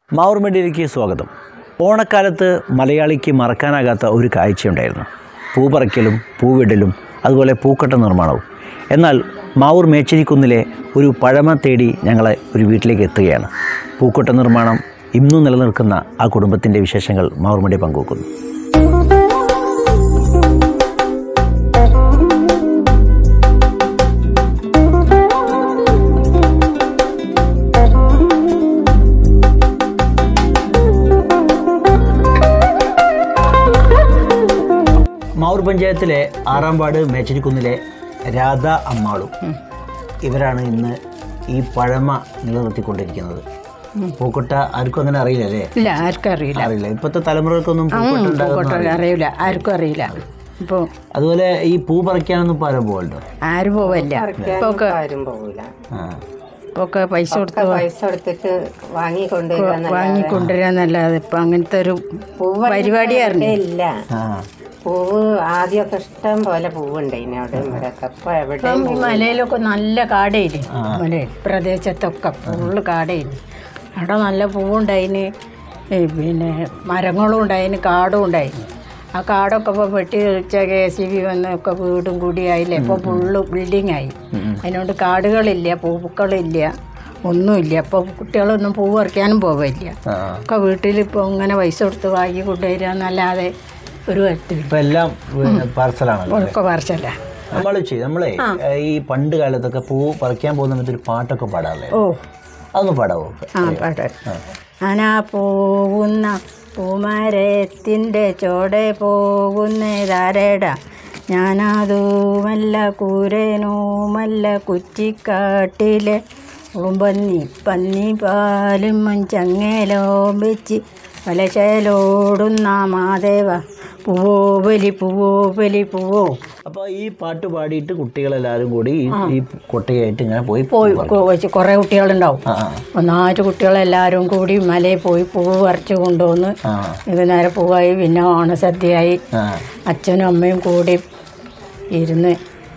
മാവൂർമേടിയിലേക്ക് സ്വാഗതം ഓണക്കാലത്ത് മലയാളിക്ക് മറക്കാനാകാത്ത ഒരു കാഴ്ചയുണ്ടായിരുന്നു പൂ പറിക്കലും പൂവിടലും അതുപോലെ പൂക്കട്ട നിർമ്മാണവും എന്നാൽ മാവൂർ മേച്ചിരിക്കുന്നിലെ ഒരു പഴമ തേടി ഞങ്ങളെ ഒരു വീട്ടിലേക്ക് എത്തുകയാണ് പൂക്കട്ട നിർമ്മാണം ഇന്നും നിലനിൽക്കുന്ന ആ കുടുംബത്തിൻ്റെ വിശേഷങ്ങൾ മാവൂർമേടി പങ്കുവെക്കുന്നു മാവൂർ പഞ്ചായത്തിലെ ആറാം വാർഡ് മേച്ചിരിക്കുന്നിലെ രാധ അമ്മാളു ഇവരാണ് ഇന്ന് ഈ പഴമ നിലനിർത്തിക്കൊണ്ടിരിക്കുന്നത് പൂക്കൊട്ട ആർക്കും അങ്ങനെ അറിയില്ലല്ലേ ഇല്ല ആർക്കും അറിയില്ല അറിയില്ല ഇപ്പോഴത്തെ തലമുറകൾക്കൊന്നും പൂക്കൊട്ട ഉണ്ടാകുന്ന പൂക്കോട്ട അറിയില്ല ആർക്കും അറിയില്ല ഇപ്പോൾ അതുപോലെ ഈ പൂ പറിക്കാനൊന്നും ഇപ്പം ആരും പോകണ്ടോ ആരും പോവില്ല ഇപ്പൊ ഒക്കെ ആരും പോകില്ല ആ ഇപ്പൊ ഒക്കെ പൈസ കൊടുത്ത് പൈസ കൊടുത്തിട്ട് വാങ്ങിക്കൊണ്ടുവരാൻ വാങ്ങിക്കൊണ്ടുവരാന്നല്ലാതെ ഇപ്പൊ അങ്ങനത്തെ ഒരു പരിപാടിയായിരുന്നു ഇല്ല ആ പൂവ് ആദ്യമൊക്കെ ഇഷ്ടം പോലെ പൂവുണ്ടായിന് അവിടെ ഇവിടെയൊക്കെ ഇപ്പൊ എവിടെ ഇപ്പം ഈ മലയിലൊക്കെ നല്ല കാടയില്ലേ മലയിൽ പ്രദേശത്തൊക്കെ ഫുള്ള് കാടയില്ലേ അവിടെ നല്ല പൂവുണ്ടായിന് ഏ, പിന്നെ മരങ്ങളും ഉണ്ടായിന് കാടും ഉണ്ടായിന് ആ കാടൊക്കെ ഇപ്പോൾ വെട്ടി തെളിച്ച കെ സി ബി വന്നൊക്കെ വീടും കൂടിയായില്ലേ ഇപ്പോൾ ഫുള്ള് ബിൽഡിംഗ് ആയി അതിനോണ്ട് കാടുകളില്ല പൂക്കളില്ല ഒന്നുമില്ല അപ്പോൾ കുട്ടികളൊന്നും പൂ പറിക്കാനും പോവില്ല ആ ഒക്കെ വീട്ടിൽ ഇപ്പോൾ ഇങ്ങനെ പൈസ കൊടുത്ത് വാങ്ങി കൊണ്ടുവരിക എന്നല്ലാതെ ഒരു എത്തില്ല ഇപ്പം എല്ലാം പാർസലാണല്ലോ ഒക്കെ പറിച്ചല്ല നമ്മൾ ചെയ്യും നമ്മളെ ഈ പണ്ട് കാലത്തൊക്കെ പൂ പറിക്കാൻ പോകുന്ന സമയത്ത് ഒരു പാട്ടൊക്കെ പാടാറില്ലേ ഓ അതൊന്ന് പാടാവോ ആ പാട്ട് ഞാനാ പോകുന്ന പൂമരത്തിൻ്റെ ചോടെ പോകുന്നതാരേട ഞാനതുമല്ല കൂരനുമല്ല കുറ്റിക്കാട്ടിലെ ഉളുമ്പന്നി പന്നി പാലും ചങ്ങേലോ വെച്ച് വലശലോടുന്ന മാദേവ പൂവോ ബലി പൂവോ ബലി പൂവോ അപ്പോൾ ഈ പാട്ട് പാടിയിട്ട് കുട്ടികളെല്ലാവരും കൂടി ഈ- ഈ കൊട്ടയായിട്ട് ഇങ്ങനെ പോയി പൂ പോയി പറിക്കും. വെച്ച് കുറേ കുട്ടികളുണ്ടാവും ആ ഒന്നായിട്ട് കുട്ടികളെല്ലാവരും കൂടി മലയിൽ പോയി പൂവ് പറിച്ച് കൊണ്ടുവന്ന് ആ വൈകുന്നേരം പൂവായി പിന്നെ ഓണസദ്യയായി ആ അച്ഛനും അമ്മയും കൂടി ഇരുന്ന്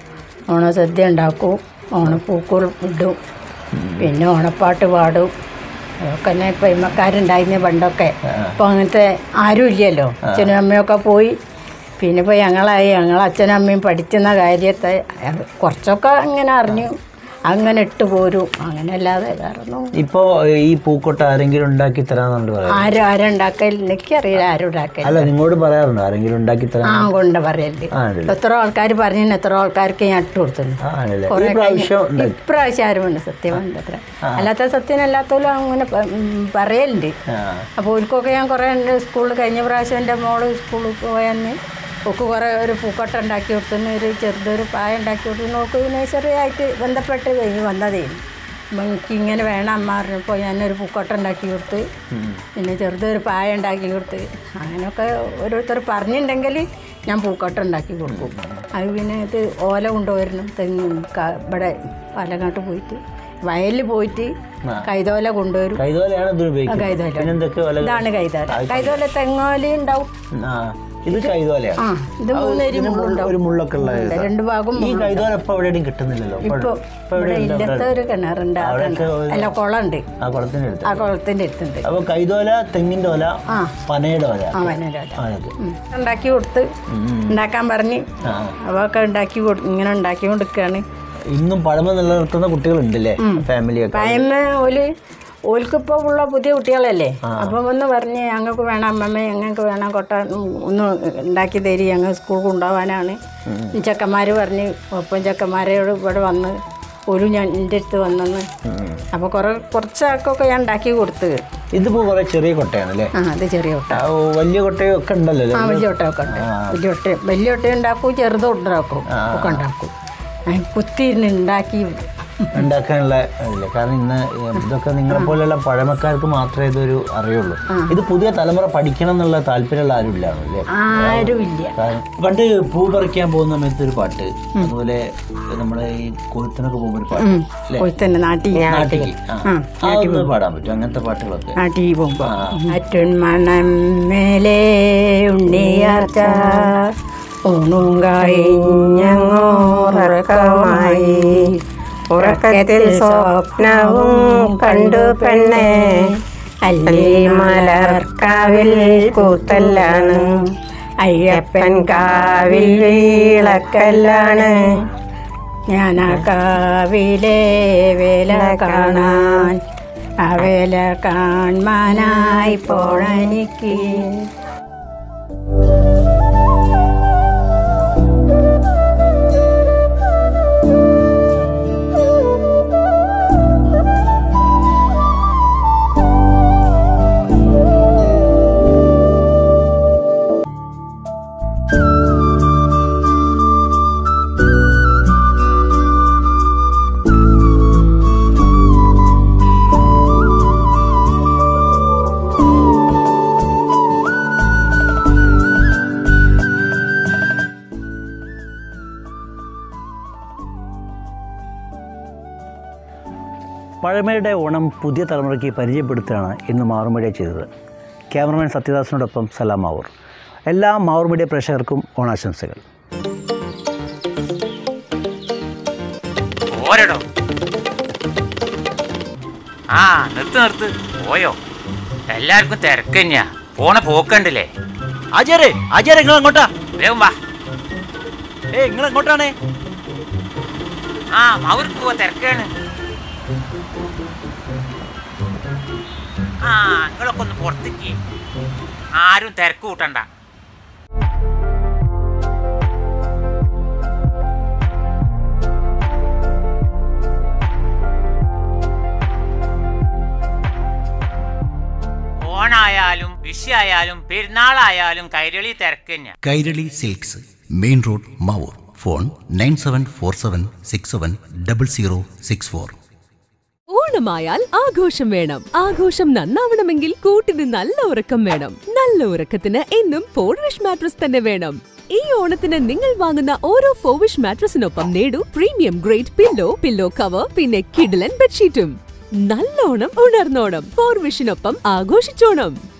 ഓണസദ്യ ഉണ്ടാക്കും ഓണപ്പൂക്കൾ ഇടും പിന്നെ ഓണപ്പാട്ട് പാടും അതൊക്കെ തന്നെ ഇപ്പം ഇമ്മക്കാരുണ്ടായിരുന്ന പണ്ടൊക്കെ ഇപ്പം അങ്ങനത്തെ ആരും ഇല്ലല്ലോ അച്ഛനും അമ്മയൊക്കെ പോയി പിന്നെ ഇപ്പോൾ ഞങ്ങളായി ഞങ്ങൾ അച്ഛനും അമ്മയും പഠിക്കുന്ന കാര്യത്തെ അത് കുറച്ചൊക്കെ അങ്ങനെ അറിഞ്ഞു അങ്ങനെ ഇട്ട് പോരും അങ്ങനെ അല്ലാതെ വേറെ ഒന്നും ഇപ്പോ ഈ പൂക്കൊട്ട ആരെങ്കിലും ഉണ്ടാക്കി തരാന്നുണ്ട് പറയാം ആരും ആരും ഉണ്ടാക്കൽ എനിക്കറിയില്ല ആരും ഉണ്ടാക്കൽ അല്ല നിങ്ങളോട് പറയാറുണ്ട് ആരെങ്കിലും ഉണ്ടാക്കി തരാൻ ആ കൊണ്ട് പറയല്ലേ ആ ഉണ്ടല്ലേ എത്ര ആൾക്കാർ പറഞ്ഞു എത്ര ആൾക്കാർക്ക് ഞാൻ ഇട്ട് കൊടുത്തിട്ടുണ്ട് ആ ആണല്ലേ കുറേ ഈ പ്രാവശ്യം ഉണ്ടാക്കി ഇപ്രാവശ്യം ആരും ഉണ്ട് സത്യമുണ്ട് അത്ര അല്ലാത്ത സത്യനല്ലാത്തോലും അങ്ങനെ പ- ഉം, പറയലുണ്ട് ആ അപ്പോൾ ഓർക്കൊക്കെ ഞാൻ കുറേ ഉണ്ട് സ്കൂളിൽ കഴിഞ്ഞ പ്രാവശ്യം എൻ്റെ മോള് സ്കൂളിൽ പോയെന്ന് ഒക്കെ കുറേ ഒരു പൂക്കട്ട ഉണ്ടാക്കി കൊടുത്തുനിന്ന് ഒരു ചെറുതൊരു പായ ഉണ്ടാക്കി കൊടുത്തു നോക്ക് നഴ്സറി ആയിട്ട് ബന്ധപ്പെട്ട് കഴിഞ്ഞ് വന്നതേ അപ്പം എനിക്ക് ഇങ്ങനെ വേണം അമ്മ പറഞ്ഞപ്പോൾ ഞാനൊരു പൂക്കട്ട ഉണ്ടാക്കി കൊടുത്ത് പിന്നെ ചെറുതൊരു പായ ഉണ്ടാക്കി കൊടുത്ത് അങ്ങനെയൊക്കെ ഓരോരുത്തർ പറഞ്ഞിട്ടുണ്ടെങ്കിൽ ഞാൻ പൂക്കട്ട ഉണ്ടാക്കി കൊടുക്കും അത് പിന്നെ ഇത് ഓല കൊണ്ടുവരണം തെങ്ങ് ക- ഇവിടെ പാലങ്ങാട്ട് പോയിട്ട് വയലിൽ പോയിട്ട് കൈതോല കൊണ്ടുവരും കൈതോലയാണ് ഇത് ഉപയോഗിക്കുന്നത് കൈതോല പിന്നെ എന്തൊക്കെ വല ഇതാണ് കൈതോല കൈതോല തെങ്ങോല ഉണ്ടാവും ആ ഇത് കൈതോലയാണ് ആ ഇത് മൂന്നേരി മുള്ളുണ്ടാവും ഒരു മുള്ളൊക്കെ ഉള്ള ഉണ്ട്. രണ്ട് ഭാഗം ഈ കൈതോല ഇപ്പൊ എവിടെയും കിട്ടുന്നില്ലല്ലോ ഇപ്പൊ ഇപ്പൊ ഇവിടെ ഇല്ലത്തെ ഒരു കിണറുണ്ട് ആ അവിടെയൊക്കെ കിണർ. അല്ല കുളമുണ്ട് ആ കുളത്തിന്റെ അടുത്ത് ആ കുളത്തിന്റെ അടുത്തുണ്ട് അപ്പൊ കൈതോല തെങ്ങിന്റെ ഓല ആ. പനയുടെ ഓല ആ വനരോല ആ, ഇത്. ഉണ്ടാക്കി കൊടുത്ത് ഉണ്ടാക്കാൻ പറഞ്ഞ് ആ. അവയൊക്കെ ഉണ്ടാക്കി കൊടു ഇങ്ങനെ ഉണ്ടാക്കി കൊടുക്കുകയാണ് ഇന്നും പഴമ നിലനിർത്തുന്ന കുട്ടികളുണ്ടല്ലേ ഫാമിലിയൊക്കെ പയമ്മ ഓല് ഓൽക്കിപ്പോൾ ഉള്ള പുതിയ കുട്ടികളല്ലേ അപ്പം വന്ന് പറഞ്ഞ് ഞങ്ങൾക്ക് വേണം അമ്മമ്മ ഞങ്ങൾക്ക് വേണം കൊട്ട ഉം, ഒന്ന് ഉണ്ടാക്കി തരി ഞങ്ങൾ സ്കൂൾ കൊണ്ടുപോകാനാണ് ചെക്കന്മാർ പറഞ്ഞ് ഒപ്പം ചെക്കന്മാരോട് ഇവിടെ വന്ന് ഒരു ഞാൻ എൻ്റെ അടുത്ത് വന്നെന്ന് അപ്പോൾ കുറേ കുറച്ച് ആൾക്കൊക്കെ ഞാൻ ഉണ്ടാക്കി കൊടുത്ത് ഇതിപ്പോ കുറെ ചെറിയ കൊട്ടയാണ് അല്ലേ ആ അത് ചെറിയ കൊട്ട ആ, ഓ, വലിയ കൊട്ടയൊക്കെ ഉണ്ടല്ലോ അല്ലേ ആ വലിയ കൊട്ടയൊക്കെ ഉണ്ട് വലിയ കൊട്ട വലിയ കൊട്ട ഉണ്ടാക്കും ചെറുതും ഉണ്ടാക്കും ഒക്കെ ഉണ്ടാക്കും ആ, കുത്തിയിരുന്ന് ഉണ്ടാക്കി ഉണ്ടാക്കാനുള്ള ഇല്ല കാരണം ഇന്ന് ഇതൊക്കെ നിങ്ങളെ പോലെയുള്ള പഴമക്കാർക്ക് മാത്രമേ ഇതൊരു അറിയുള്ളൂ ഇത് പുതിയ തലമുറ പഠിക്കണം എന്നുള്ള താല്പര്യമുള്ള ആരും ഇല്ലാണല്ലേ ആരുമില്ല കാരണം പണ്ട് പൂ പറിക്കാൻ പോകുന്ന സമയത്ത് ഒരു പാട്ട് അതുപോലെ നമ്മുടെ ഈ കൊഴുത്തിനൊക്കെ പോകുമ്പോൾ ഒരു പാട്ട് അല്ലേ കൊയ്ത്തന്നെ നാട്ടിൽ നാട്ടിക്ക് ആ അതൊന്ന് പാടാൻ പറ്റും അങ്ങനത്തെ പാട്ടുകളൊക്കെ നാട്ടിൽ പോകുമ്പോ അറ്റുൺമണം മേലെ ഉണ്ണിയാർച്ച ഊണും കഴിഞ്ഞങ്ങോറക്കമായി ഉറക്കത്തിൽ സ്വപ്നവും കണ്ടു പെണ്ണെ അല്ലിമലർക്കാവിൽ കൂത്തല്ലാണ് അയ്യപ്പൻ കാവിൽ വീളക്കല്ലാണ് ഞാൻ ആ കാവിലെ വേല കാണാൻ ആ വേല കാണാനായി പോണെനിക്ക് പഴമയുടെ ഓണം പുതിയ തലമുറയ്ക്ക് പരിചയപ്പെടുത്തുകയാണ് ഇന്ന് മാവൂർ മീഡിയ ചെയ്തത് ക്യാമറമാൻ സത്യദാസിനോടൊപ്പം സലാം മാവൂർ എല്ലാ മാവൂർ മീഡിയ പ്രേക്ഷകർക്കും ഓണാശംസകൾ പോരടോ ആ നിർത്ത് നിർത്ത് പോയോ എല്ലാവർക്കും തിരക്ക് തന്നെയാ പോണ പോക്കണ്ടില്ലേ അജയരെ അജയരെ നിങ്ങൾ അങ്ങോട്ടാ വേഗം വാ ഏ നിങ്ങൾ എങ്ങോട്ടാണേ ആ അവർക്ക് പോവാ തിരക്കാണ് ആ നിങ്ങളൊക്കെ ഒന്ന് പുറത്തേക്ക് ആരും തിരക്ക് കൂട്ടണ്ട ഓണായാലും വിഷയായാലും പെരുന്നാളായാലും കൈരളി തിരക്ക് തന്നെയാ Kairali silks main road Mavoor phone nine seven four seven six seven double zero six four ഓണമായാൽ ആഘോഷം വേണം ആഘോഷം നന്നാവണമെങ്കിൽ കൂട്ടിന് നല്ല ഉറക്കം വേണം നല്ല ഉറക്കത്തിന് എന്നും ഫോർവിഷ് മാട്രസ് തന്നെ വേണം ഈ ഓണത്തിന് നിങ്ങൾ വാങ്ങുന്ന ഓരോ ഫോർവിഷ് മാട്രസിനൊപ്പം നേടൂ premium grade pillow pillow cover പിന്നെ കിഡിലൻ ബെഡ്ഷീറ്റും നല്ലോണം ഉണർന്നോണം ഫോർവിഷിനൊപ്പം ആഘോഷിച്ചോണം